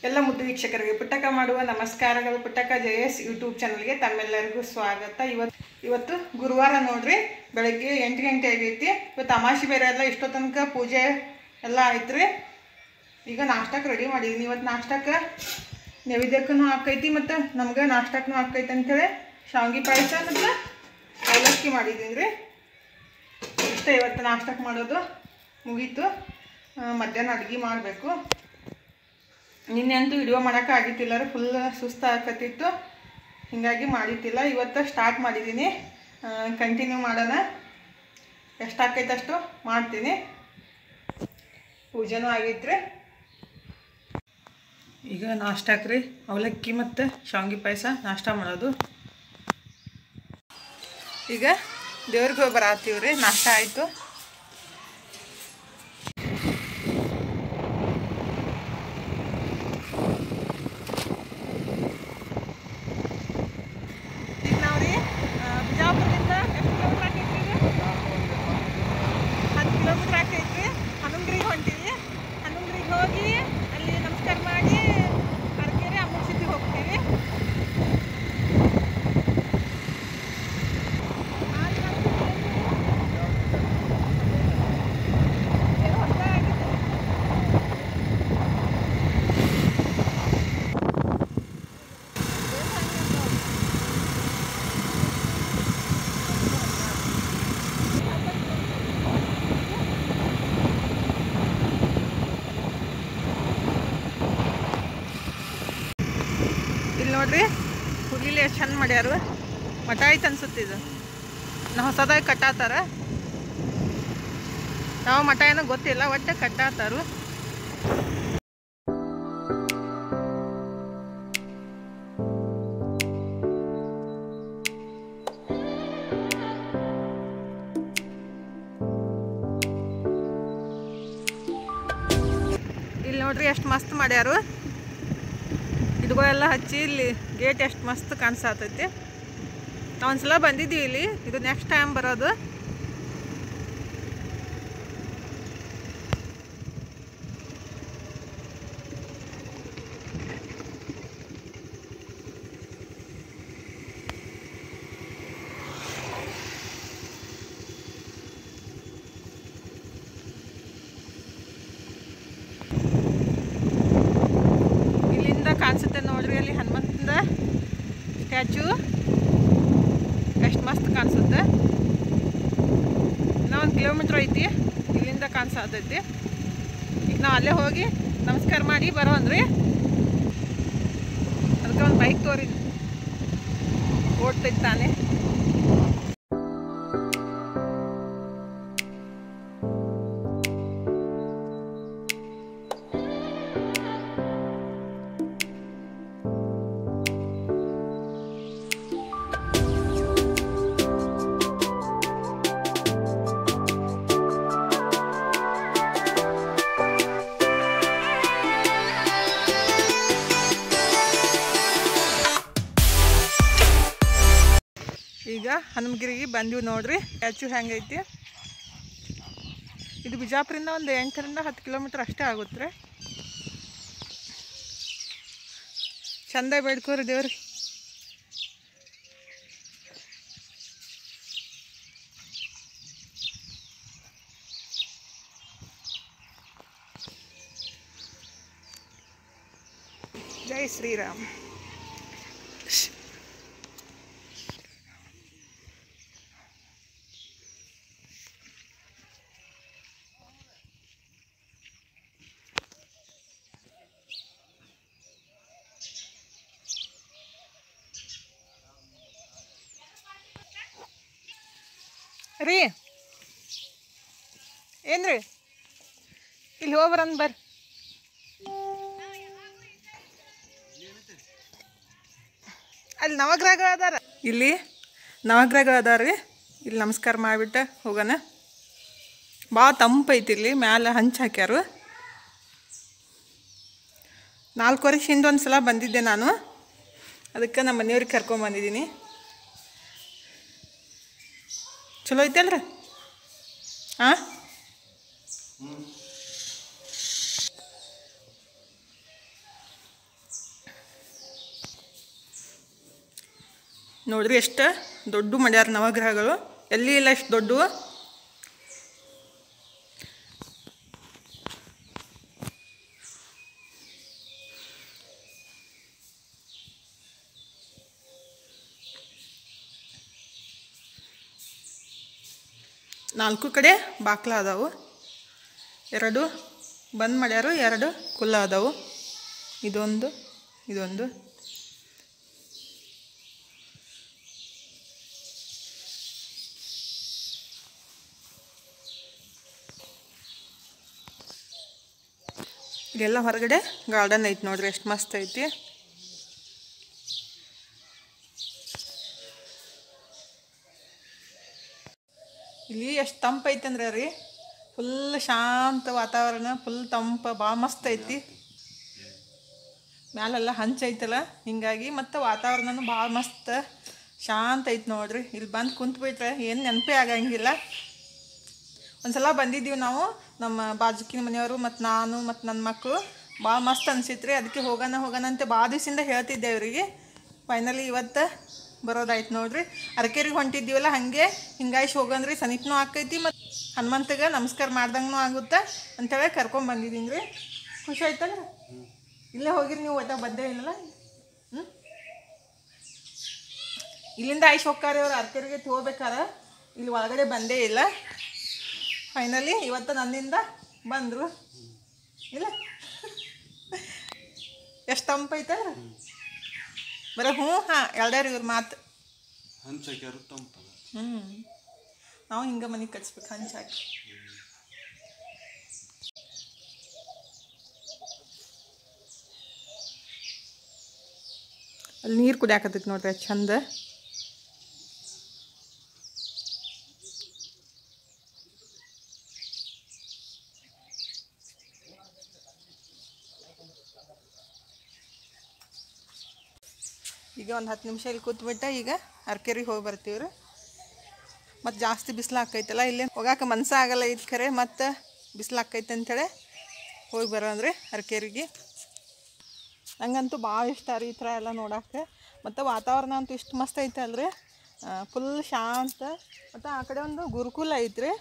ಎಲ್ಲ ಮುದ್ದು ವೀಕ್ಷಕರಿಗೆ ಪುಟ್ಟಕ ಮಾಡುವ ನಮಸ್ಕಾರಗಳು ಪುಟ್ಟಕ ಜೆ ಎಸ್ ಯೂಟ್ಯೂಬ್ ಚಾನಲ್ಗೆ ತಮ್ಮೆಲ್ಲರಿಗೂ ಸ್ವಾಗತ ಇವತ್ತು ಇವತ್ತು ಗುರುವಾರ ನೋಡ್ರಿ ಬೆಳಗ್ಗೆ ಎಂಟು ಗಂಟೆ ಆಗೈತಿ ಇವತ್ತು ಅಮಾಸಿ ಬೇರೆ ಎಲ್ಲ ಇಷ್ಟೋ ತನಕ ಪೂಜೆ ಎಲ್ಲ ಆಯ್ತು ರೀ ಈಗ ನಾಷ್ಟಕ್ಕೆ ರೆಡಿ ಮಾಡಿದ್ದೀನಿ ಇವತ್ತು ನಾಷ್ಟಕ್ಕೆ ನೈವೇದ್ಯಕ್ಕೂ ಹಾಕೈತಿ ಮತ್ತು ನಮ್ಗೆ ನಾಷ್ಟಕ್ಕೂ ಹಾಕೈತಿ ಅಂಥೇಳಿ ಶಾವಿಗೆ ಪಾಯಸ ಮತ್ತು ಅವಲಕ್ಕಿ ಮಾಡಿದ್ದೀನಿ ರೀ ಇಷ್ಟೇ ಇವತ್ತು ನಾಷ್ಟಕ್ಕೆ ಮಾಡೋದು ಮುಗೀತು ಆ, ಮಧ್ಯಾಹ್ನ ಅಡುಗೆ ಮಾಡಬೇಕು ನಿನ್ನೆ ಅಂತೂ ವಿಡಿಯೋ ಮಾಡೋಕೆ ಆಗಿತ್ತಿಲ್ಲ ರೀ ಫುಲ್ ಸುಸ್ತು ಆಕತ್ತಿತ್ತು ಹೀಗಾಗಿ ಮಾಡಿದ್ದಿಲ್ಲ ಇವತ್ತು ಸ್ಟಾರ್ಟ್ ಮಾಡಿದ್ದೀನಿ ಕಂಟಿನ್ಯೂ ಮಾಡೋಣ ಎಷ್ಟು ಆಕೈತೆ ಅಷ್ಟು ಮಾಡ್ತೀನಿ ಪೂಜೆನೂ ಆಗೈತ್ರಿ ಈಗ ನಾಷ್ಟಾಕ್ ರೀ ಅವಲಕ್ಕಿ ಮತ್ತು ಶಾವಿಗೆ ಪಾಯಸ ನಾಷ್ಟ ಮಾಡೋದು ಈಗ ದೇವ್ರಿಗೆ ಹೋಗಿ ಬರತ್ತೀವಿ ರೀ ನಾಷ್ಟ ಆಯಿತು ಈಗ ನಾವು ರೀ ಬಿಜಾಪುರದಿಂದ ಎಷ್ಟು ಕಿಲೋಮೀಟ್ರ್ ಆಕೈತಿ ಈಗ ಹತ್ತು ಕಿಲೋಮೀಟ್ರ್ ಆಕೈತಿ ಹನುಂಗ್ರಿಗೆ ಹೊಂಟೀವಿ ಹನುಂಗ್ರಿಗೆ ಹೋಗಿ ಅಲ್ಲಿ ನಮಸ್ಕಾರ ಮಾಡಿ ಅರ್ಕೆರೆ ಅಮ್ಮನ ಸಿದ್ಧಿಗೆ ಹೋಗ್ತೀವಿ ಆರು ಹತ್ತು ಕಿಲೋಮೀಟ್ರ್. ಏನು ಹೊಸ ಆಗಿದೆ. ಇಲ್ಲಿ ನೋಡ್ರಿ ಹುಲಿಲಿ ಎಷ್ಟು ಚಂದ ಮಾಡ್ಯಾರು ಮಠ ಐತೆ ಅನ್ಸುತ್ತೆ ಇದು ನಾ ಹೊಸದಾಗಿ ಕಟ್ಟಾತಾರ ಯಾವ ಮಠ ಏನೋ ಗೊತ್ತಿಲ್ಲ ಒಟ್ಟೆ ಕಟ್ಟಾತಾರು ಇಲ್ಲಿ ನೋಡ್ರಿ ಎಷ್ಟು ಮಸ್ತ್ ಮಾಡ್ಯಾರು ಗಿಡಗಳೆಲ್ಲ ಹಚ್ಚಿ ಇಲ್ಲಿ ಗೇಟ್ ಎಷ್ಟು ಮಸ್ತ್ ಕಾಣಿಸತೈತಿ ನಾವು ಒಂದ್ಸಲ ಬಂದಿದ್ದೀವಿ ಇಲ್ಲಿ ಇದು ನೆಕ್ಸ್ಟ್ ಟೈಮ್ ಬರೋದು ಇಲ್ಲಿಂದ ಕಾಣಿಸುತ್ತೆ ನೋಡ್ರಿ ಅಲ್ಲಿ ಹನುಮಂತದ ಸ್ಟ್ಯಾಚು ಎಷ್ಟು ಮಸ್ತ್ ಕಾಣಿಸುತ್ತೆ ಇನ್ನೂ ಒಂದು ಕಿಲೋಮೀಟ್ರ್ ಐತಿ ಇಲ್ಲಿಂದ ಕಾಣಿಸತೈತಿ ಈಗ ನಾವು ಅಲ್ಲೇ ಹೋಗಿ ನಮಸ್ಕಾರ ಮಾಡಿ ಬರೋ ಅಂದ್ರಿ ಅದಕ್ಕೆ ಒಂದು ಬೈಕ್ ತೋರಿ ಓಡ್ತೈತಿ ತಾನೇ ಈಗ ಹನುಮಗಿರಿಗೆ ಬಂದೀವಿ ನೋಡ್ರಿ ಸ್ಟ್ಯಾಚು ಹೆಂಗೈತಿ ಇದು ಬಿಜಾಪುರಿಂದ ಒಂದು ಎಂಟರಿಂದ ಹತ್ತು ಕಿಲೋಮೀಟ್ರ್ ಅಷ್ಟೇ ಆಗುತ್ತೆ ರೀ ಚಂದ ಬೇಡ್ಕೋರಿ ದೇವ್ರಿ ಜೈ ಶ್ರೀರಾಮ್ ರೀ ಏನ್ರಿ ಇಲ್ಲಿ ಹೋಗ್ಬರಂದ್ ಬರ್ರಿ ಅಲ್ಲಿ ನವಗ್ರಹಗಳು ಅದಾರ ಇಲ್ಲಿ ನವಗ್ರಹಗಳು ಅದಾರ ರೀ ಇಲ್ಲಿ ನಮಸ್ಕಾರ ಮಾಡಿಬಿಟ್ಟು ಹೋಗೋಣ ಭಾಳ ತಂಪೈತಿ ಇಲ್ಲಿ ಮ್ಯಾಲೆ ಹಂಚು ಹಾಕ್ಯಾರು ನಾಲ್ಕು ವರ್ಷ ಹಿಂದೆ ಒಂದು ಸಲ ಬಂದಿದ್ದೆ ನಾನು ಅದಕ್ಕೆ ನಮ್ಮ ಮನೆಯವ್ರಿಗೆ ಕರ್ಕೊಂಬಂದಿದ್ದೀನಿ ಚಲೋ ಐತಲ್ರಿ ಹಾಂ ನೋಡ್ರಿ ಎಷ್ಟು ದೊಡ್ಡ ಮಾಡ್ಯಾರ ನವಗ್ರಹಗಳು ಎಲ್ಲಿ ಇಲ್ಲ ಎಷ್ಟು ದೊಡ್ಡ ನಾಲ್ಕು ಕಡೆ ಬಾಕ್ಲ ಅದಾವು ಎರಡು ಬಂದ್ ಮಾಡ್ಯಾರು ಎರಡು ಕುಲ್ಲ ಅದಾವು ಇದೊಂದು ಇದೊಂದು ಇದೆಲ್ಲ ಹೊರಗಡೆ ಗಾರ್ಡನ್ ಐತಿ ನೋಡ್ರಿ ಎಷ್ಟು ಮಸ್ತ್ ಐತಿ ಇಲ್ಲಿ ಎಷ್ಟು ತಂಪು ಐತಿ ಅಂದ್ರೆ ರೀ ಫುಲ್ ಶಾಂತ ವಾತಾವರಣ ಫುಲ್ ತಂಪ ಭಾಳ ಮಸ್ತ್ ಐತಿ ಮ್ಯಾಲೆಲ್ಲ ಹಂಚ್ ಐತಲ್ಲ ಹಿಂಗಾಗಿ ಮತ್ತು ವಾತಾವರಣನೂ ಭಾಳ ಮಸ್ತ್ ಶಾಂತ ಐತಿ ನೋಡ್ರಿ ಇಲ್ಲಿ ಬಂದು ಕುಂತ್ಬಿಟ್ರೆ ಏನು ನೆನಪೇ ಆಗಂಗಿಲ್ಲ ಒಂದ್ಸಲ ಬಂದಿದ್ದೀವಿ ನಾವು ನಮ್ಮ ಬಾಜುಕಿನ ಮನೆಯವರು ಮತ್ತು ನಾನು ಮತ್ತು ನನ್ನ ಮಕ್ಕಳು ಭಾಳ ಮಸ್ತ್ ಅನ್ಸಿತ್ರಿ ಅದಕ್ಕೆ ಹೋಗೋಣ ಹೋಗೋಣ ಅಂತ ಭಾಳ ದಿವಸದಿಂದ ಹೇಳ್ತಿದ್ದೆ ಅವರಿಗೆ ಫೈನಲಿ ಇವತ್ತು ಬರೋದಾಯ್ತು ನೋಡ್ರಿ ಅರಕೇರಿಗೆ ಹೊಂಟಿದ್ದೀವಲ್ಲ ಹಾಗೆ ಹಿಂಗಾಯ್ಸಿ ಹೋಗನ್ರಿ ಸನಿಪ್ನೂ ಆಕೈತಿ ಮತ್ತು ಹನುಮಂತಗೆ ನಮಸ್ಕಾರ ಮಾಡ್ದಂಗೂ ಆಗುತ್ತೆ ಅಂತೇಳಿ ಕರ್ಕೊಂಡ್ ಬಂದಿದ್ದೀನಿ ರೀ ಖುಷಿ ಆಯ್ತಲ್ಲ ಇಲ್ಲೇ ಹೋಗಿರಿ ನೀವು ಒಟ್ಟ ಬಂದೇ ಇಲ್ಲಲ್ಲ ಹ್ಞೂ ಇಲ್ಲಿಂದ ಆಯ್ಸಿ ಹೋಗ್ತಾರೆ ಅವ್ರು ಅರ್ಕರಿಗೆ ಹೋಗ್ಬೇಕಾರ ಇಲ್ಲಿ ಒಳಗಡೆ ಬಂದೇ ಇಲ್ಲ ಫೈನಲಿ ಇವತ್ತು ನನ್ನಿಂದ ಬಂದರು ಇಲ್ಲ ಎಷ್ಟು ತಂಪೈತೆ ಬರೀ ಹ್ಞೂ ಹಾಂ ಎಲ್ದಾರು ಇವ್ರ ಮಾತು ಹಂಚಕ್ಯಾರು ತಂಪದ ಹ್ಞೂ ನಾವು ಹಿಂಗೆ ಮನೆಗೆ ಕಟ್ಸ್ಬೇಕು ಹಂಚಾಕಿ ಅಲ್ಲಿ ನೀರು ಕುಡಿಯಾಕತ್ತೈತಿ ನೋಡ್ರಿ ಅಷ್ಟ್ ಚಂದ ಈಗ ಒಂದು ಹತ್ತು ನಿಮಿಷ ಇಲ್ಲಿ ಕೂತ್ಬಿಟ್ಟ ಈಗ ಅರ್ಕೆರಿಗೆ ಹೋಗಿ ಬರ್ತೀವ್ರಿ ಮತ್ತು ಜಾಸ್ತಿ ಬಿಸಿಲು ಆಕೈತಲ್ಲ ಇಲ್ಲೇ ಹೋಗಾಕ ಮನ್ಸ ಆಗಲ್ಲ ಇದು ಖರೆ ಮತ್ತು ಬಿಸಿಲು ಆಕೈತೆ ಅಂಥೇಳಿ ಹೋಗಿ ಬರೋನ್ರಿ ಅರ್ಕೇರಿಗೆ ನಂಗಂತೂ ಭಾಳ ಇಷ್ಟ ರೀ ಈ ಥರ ಎಲ್ಲ ನೋಡಕ್ಕೆ ಮತ್ತು ವಾತಾವರಣ ಅಂತೂ ಇಷ್ಟು ಮಸ್ತ್ ಐತಲ್ರಿ ಫುಲ್ ಶಾಂತ ಮತ್ತು ಆ ಕಡೆ ಒಂದು ಗುರುಕುಲ ಐತ್ರಿ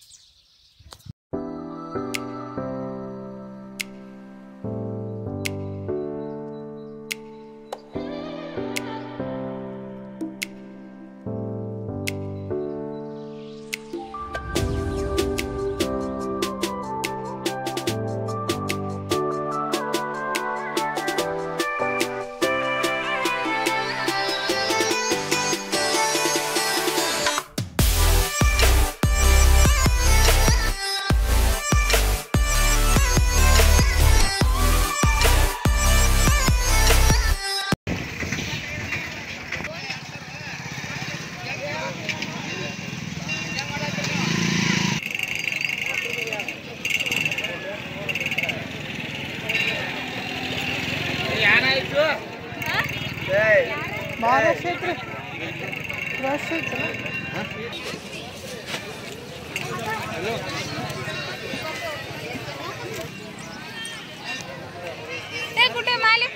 ಭಾಳ ರಶ್ ಐತ್ರಿ ರಶ್ ಐತಲ್ಲ ते कुठे मालिक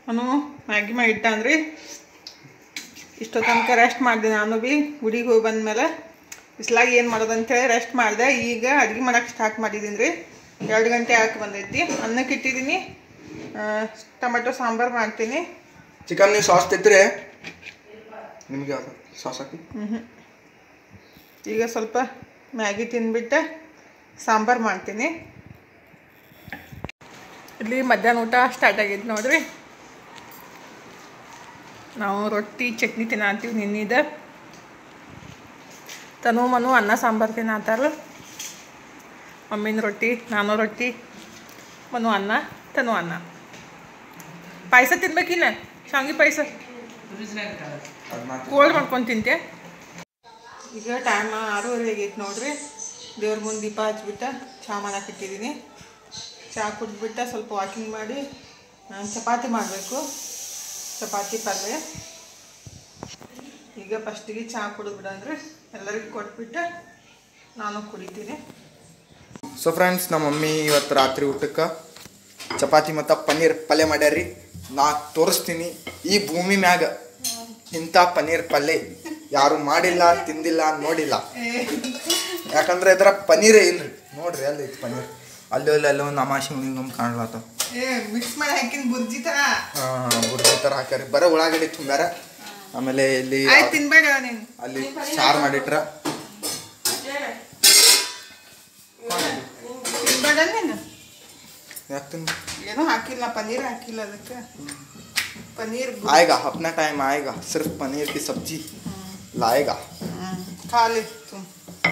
ಅವನು ಮ್ಯಾಗಿ ಮಾಡಿ ಇಟ್ಟ ಅಂದ್ರಿ ಇಷ್ಟೋ ತನಕ ರೆಸ್ಟ್ ಮಾಡಿದೆ ನಾನು ಭೀ ಗುಡಿಗೆ ಹೋಗಿ ಬಂದಮೇಲೆ ಬಿಸ್ಲಾಗ ಏನು ಮಾಡೋದು ಅಂತೇಳಿ ರೆಸ್ಟ್ ಮಾಡಿದೆ ಈಗ ಅಡುಗೆ ಮಾಡೋಕೆ ಸ್ಟಾರ್ಟ್ ಮಾಡಿದ್ದೀನಿ ರೀ ಎರಡು ಗಂಟೆ ಹಾಕಿ ಬಂದೈತಿ ಅನ್ನಕ್ಕೆ ಇಟ್ಟಿದ್ದೀನಿ ಆ, ಟೊಮೆಟೊ ಸಾಂಬಾರು ಮಾಡ್ತೀನಿ ಚಿಕನ್ ನೀವು ಸಾಸ್ ತಿಂದ್ರೆ ನಿಮಗೆ ಸಾಸ್ ಹಾಕಿ ಈಗ ಸ್ವಲ್ಪ ಮ್ಯಾಗಿ ತಿಂದ್ಬಿಟ್ಟು ಸಾಂಬಾರು ಮಾಡ್ತೀನಿ ಇಲ್ಲಿ ಮಧ್ಯಾಹ್ನ ಊಟ ಸ್ಟಾರ್ಟ್ ಆಗೈತೆ ನೋಡ್ರಿ ನಾವು ರೊಟ್ಟಿ ಚಟ್ನಿ ತಿನ್ನತ್ತೀವಿ ನಿನ್ನಿದ ತನು ಮನು ಅನ್ನ ಸಾಂಬಾರು ತಿನ್ನತ್ತಾರ ಮಮ್ಮಿನ ರೊಟ್ಟಿ ನಾನು ರೊಟ್ಟಿ ಮನು ಅನ್ನ ತನು ಅನ್ನ ಪಾಯಸ ತಿನ್ಬೇಕಿನ್ನ ಶಾವಿಗೆ ಪಾಯಸ ಕೋಲ್ಡ್ ಮಾಡ್ಕೊಂಡು ತಿಂತೆ ಈಗ ಟೈಮ್ ಆರೂವರೆ ಆಗೈತೆ ನೋಡ್ರಿ ದೇವ್ರ ಮುಂದೆ ದೀಪ ಹಚ್ಬಿಟ್ಟು ಚಹಾ ಮಾಡಕ್ಕೆ ಇಟ್ಟಿದ್ದೀನಿ ಚಹಾ ಕುಡ್ಬಿಟ್ಟು ಸ್ವಲ್ಪ ವಾಕಿಂಗ್ ಮಾಡಿ ಆ, ಚಪಾತಿ ಮಾಡಬೇಕು ಚಪಾತಿ ಪಲ್ಯ ಈಗ ಫಸ್ಟಿಗೆ ಚಹಾ ಕುಡಿದ್ಬಿಡಂದ್ರೆ ಎಲ್ಲರಿಗೂ ಕೊಟ್ಬಿಟ್ಟು ನಾನು ಕುಡಿತೀನಿ ಸೊ ಫ್ರೆಂಡ್ಸ್ ನಮ್ಮ ಮಮ್ಮಿ ಇವತ್ತು ರಾತ್ರಿ ಊಟಕ್ಕೆ ಚಪಾತಿ ಮತ್ತು ಪನ್ನೀರ್ ಪಲ್ಯ ಮಾಡ್ಯಾರಿ ನಾ ತೋರಿಸ್ತೀನಿ ಈ ಭೂಮಿ ಮ್ಯಾಗ ಇಂಥ ಪನ್ನೀರ್ ಪಲ್ಯ ಯಾರು ಮಾಡಿಲ್ಲ ತಿಂದಿಲ್ಲ ನೋಡಿಲ್ಲ ಯಾಕಂದ್ರೆ ಇದ್ರ ಪನ್ನೀರೇ ಇಲ್ರಿ ನೋಡ್ರಿ ಅಲ್ಲಿ ಐತಿ ಪನ್ನೀರ್ ಅಲ್ಲಿ ಅಲ್ಲಿ ಅಲ್ಲಿ ಒಂದು ಅಮಾಶಿ ಹಿಂಗೊಮ್ಮೆ ಕಾಣ್ಲತ್ತಾವ ಏ ಮಿಕ್ಸ್ ಮಾಡಿ ಹಾಕಿನ ಬುರ್ಜಿ ಥರ ಬುರ್ಜಿ ಥರ ಹಾಕ್ಯಾರಿ ಬರೀ ಉಳ್ಳಾಗಡ್ಡಿ ತುಂಬ್ಯಾರ ಆಮೇಲೆ ಇಲ್ಲಿ ಆಯ್ತು ತಿನ್ಬೇಡ ನೀನು ಅಲ್ಲಿ ಸಾರು ಮಾಡಿಟ್ರ ತಿನ್ಬೇಡ ನೀನು ಯಾಕೆ ತಿನ್ ಏನೂ ಹಾಕಿಲ್ಲ ಪನ್ನೀರ್ ಹಾಕಿಲ್ಲ ಅದಕ್ಕೆ ಪನ್ನೀರ್ ಬು- आएगा अपना टाइम आएगा सिर्फ पनीर की सब्जी लाएगा ಹ್ಮ್. ಖಾಲಿ ತುಮ್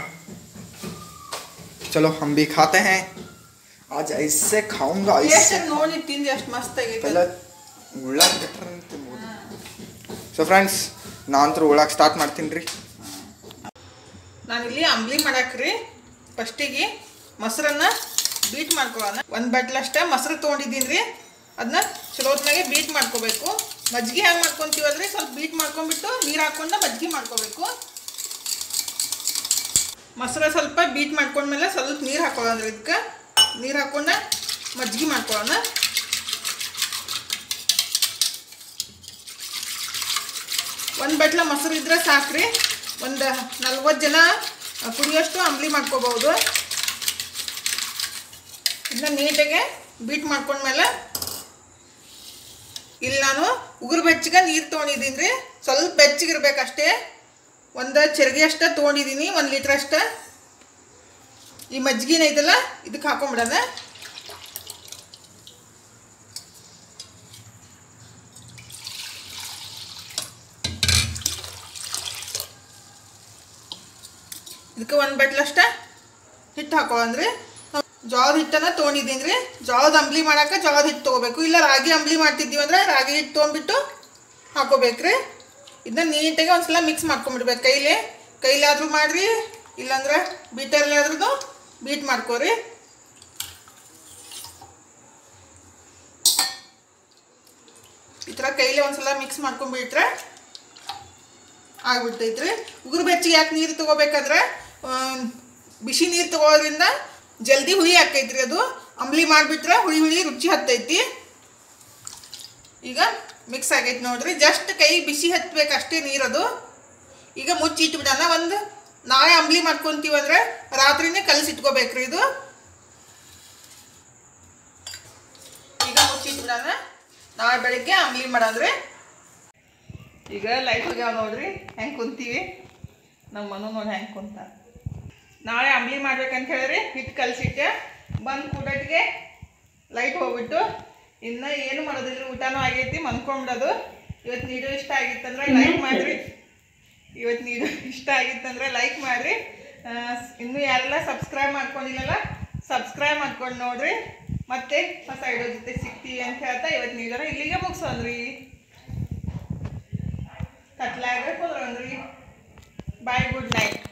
चलो हम भी खाते हैं आज ऐसे खाऊंगा ಎಷ್ಟು ऐसे ನೋಡಿ ತಿಂದು ಎಷ್ಟು ಮಸ್ತ್ ಆಗೈತೆ पहले ಉಳ್ಳಾಗ ಬಿಟ್ರೆ ತಿನ್ಬೋದು ಸೊ ಫ್ರೆಂಡ್ಸ್ ನಾನಂತರೂ ಉಳ್ಳಾಗ ಸ್ಟಾರ್ಟ್ ಮಾಡ್ತೀನಿ ರೀ ನಾನಿಲ್ಲಿ ಅಂಬ್ಲಿ ಮಾಡಾಕ್ರಿ ಫಸ್ಟಿಗೆ ಮೊಸರನ್ನ ಬೀಟ್ ಮಾಡ್ಕೊಳ್ಳೋಣ ಒಂದು ಬಟ್ಲಷ್ಟೇ ಮೊಸರು ತೊಗೊಂಡಿದ್ದೀನಿ ರೀ ಅದನ್ನ ಚಲೋತ್ನಾಗೆ ಬೀಟ್ ಮಾಡ್ಕೋಬೇಕು ಮಜ್ಜಿಗೆ ಹೆಂಗೆ ಮಾಡ್ಕೊತೀವಲ್ರಿ ಸ್ವಲ್ಪ ಬೀಟ್ ಮಾಡ್ಕೊಂಡ್ಬಿಟ್ಟು ನೀರು ಹಾಕ್ಕೊಂಡು ಮಜ್ಜಿಗೆ ಮಾಡ್ಕೋಬೇಕು ಮೊಸರು ಸ್ವಲ್ಪ ಬೀಟ್ ಮಾಡ್ಕೊಂಡ್ಮೇಲೆ ಸ್ವಲ್ಪ ನೀರು ಹಾಕೊಳ್ಳೋಣ ಇದಕ್ಕೆ ನೀರು ಹಾಕ್ಕೊಂಡು ಮಜ್ಜಿಗೆ ಮಾಡ್ಕೊಳ್ಳೋಣ ಒಂದು ಬಟ್ಲ ಮೊಸರು ಇದ್ರೆ ಸಾಕ್ರಿ ಒಂದು ನಲ್ವತ್ತು ಜನ ಕುಡಿಯೋಷ್ಟು ಅಂಬ್ಲಿ ಮಾಡ್ಕೋಬಹುದು ಇದನ್ನ ನೀಟಾಗೆ ಬೀಟ್ ಮಾಡ್ಕೊಂಡ್ಮೇಲೆ ಇಲ್ಲಿ ನಾನು ಉಗುರು ಬೆಚ್ಚಗೆ ನೀರು ತೊಗೊಂಡಿದ್ದೀನಿ ರೀ ಸ್ವಲ್ಪ ಬೆಚ್ಚಗಿರ್ಬೇಕಷ್ಟೇ ಒಂದು ಚೆರಿಗೆ ಅಷ್ಟ ತೊಗೊಂಡಿದ್ದೀನಿ ಒಂದು ಲೀಟ್ರ್ ಅಷ್ಟ ಈ ಮಜ್ಜಿಗೆನ ಐತಲ್ಲ ಇದಕ್ಕೆ ಹಾಕೊಂಬಿಡೋಣ ಇದಕ್ಕೆ ಒಂದು ಬಟ್ಲಷ್ಟ ಹಿಟ್ಟು ಹಾಕೊಳ್ಳಂದ್ರಿ ಜೋಳದ ಹಿಟ್ಟನ್ನ ತೊಗೊಂಡಿದ್ದೀನಿ ರೀ ಜೋಳದ ಅಂಬ್ಲಿ ಮಾಡಕ್ಕೆ ಜೋಳದ ಹಿಟ್ಟು ತೊಗೋಬೇಕು ಇಲ್ಲ ರಾಗಿ ಅಂಬ್ಲಿ ಮಾಡ್ತಿದ್ದೀವಿ ಅಂದ್ರೆ ರಾಗಿ ಹಿಟ್ಟು ತೊಗೊಂಡ್ಬಿಟ್ಟು ಹಾಕೋಬೇಕ್ರಿ ಇದನ್ನ ನೀಟಾಗಿ ಒಂದ್ಸಲ ಮಿಕ್ಸ್ ಮಾಡ್ಕೊಂಬಿಡ್ಬೇಕು ಕೈಲಿ ಕೈಲಾದ್ರೂ ಮಾಡಿರಿ ಇಲ್ಲಾಂದ್ರೆ ಬೀಟರ್ಲಾದ್ರೂ ಬೀಟ್ ಮಾಡ್ಕೋರಿ ಈ ಥರ ಕೈಲಿ ಒಂದ್ಸಲ ಮಿಕ್ಸ್ ಮಾಡ್ಕೊಂಡ್ಬಿಟ್ರೆ ಆಗ್ಬಿಡ್ತೈತ್ರಿ ಉಗುರು ಬೆಚ್ಚಿಗೆ ಯಾಕೆ ನೀರು ತಗೋಬೇಕಂದ್ರೆ ಆಮ್, ಬಿಸಿ ನೀರು ತಗೋದ್ರಿಂದ ಜಲ್ದಿ ಹುಳಿ ಆಕೈತ್ರಿ ಅದು ಅಂಬ್ಲಿ ಮಾಡಿಬಿಟ್ರೆ ಹುಳಿ ಹುಳಿ ರುಚಿ ಹತ್ತೈತಿ ಈಗ ಮಿಕ್ಸ್ ಆಗೈತಿ ನೋಡ್ರಿ ಜಸ್ಟ್ ಕೈ ಬಿಸಿ ಹತ್ಬೇಕು ಅಷ್ಟೇ ನೀರದು ಈಗ ಮುಚ್ಚಿ ಇಟ್ಬಿಡೋಣ ಒಂದು ನಾಳೆ ಅಂಬ್ಲಿ ಮಾಡ್ಕೊಂತೀವಂದ್ರೆ ರಾತ್ರಿನೇ ಕಲಸಿ ಇಟ್ಕೋಬೇಕ್ರಿ ಇದು ಈಗ ಮುಚ್ಚಿ ಇಟ್ಬಿಡೋಣ ನಾಳೆ ಬೆಳಿಗ್ಗೆ ಅಂಬ್ಲಿ ಮಾಡೋದ್ರಿ ಈಗ ಲೈಟ್ ಹೋಗ್ಯಾವ ನೋಡ್ರಿ ಹೆಂಗೆ ಕುಂತೀವಿ ನಮ್ಮ ಮನು ನೋಡಿ ಹೆಂಗೆ ಕುಂತ ನಾಳೆ ಅಂಬ್ಲಿ ಮಾಡ್ಬೇಕಂತ ಹೇಳಿರಿ ಹಿಟ್ಟು ಕಲಸಿಟ್ಟೆ ಬಂದು ಕೂಡಟ್ಟಿಗೆ ಲೈಟ್ ಹೋಗ್ಬಿಟ್ಟು ಇನ್ನು ಏನು ಮಾಡೋದಿಲ್ಲ ಊಟನೂ ಆಗೈತಿ ಮನ್ಕೊಂಬಿಡೋದು ಇವತ್ತು ನೀಡು ಇಷ್ಟ ಆಗಿತ್ತಂದ್ರೆ ಲೈಕ್ ಮಾಡಿರಿ ಇವತ್ತು ನೀಡು ಇಷ್ಟ ಆಗಿತ್ತಂದ್ರೆ ಲೈಕ್ ಮಾಡಿರಿ ಇನ್ನೂ ಯಾರೆಲ್ಲ ಸಬ್ಸ್ಕ್ರೈಬ್ ಮಾಡ್ಕೊಂಡಿಲ್ಲಲ್ಲ ಸಬ್ಸ್ಕ್ರೈಬ್ ಮಾಡ್ಕೊಂಡು ನೋಡ್ರಿ ಮತ್ತೆ ಹೊಸ ವಿಡಿಯೋ ಜೊತೆ ಸಿಗ್ತೀವಿ ಅಂತ ಹೇಳ್ತಾ ಇವತ್ತು ನೀಡೋಣ ಇಲ್ಲಿಗೆ ಮುಗಿಸೋನ್ರಿ ಕತ್ಲಾಗ ಕುದ್ರಂದ್ರಿ ಬಾಯ್ ಗುಡ್ ನೈಟ್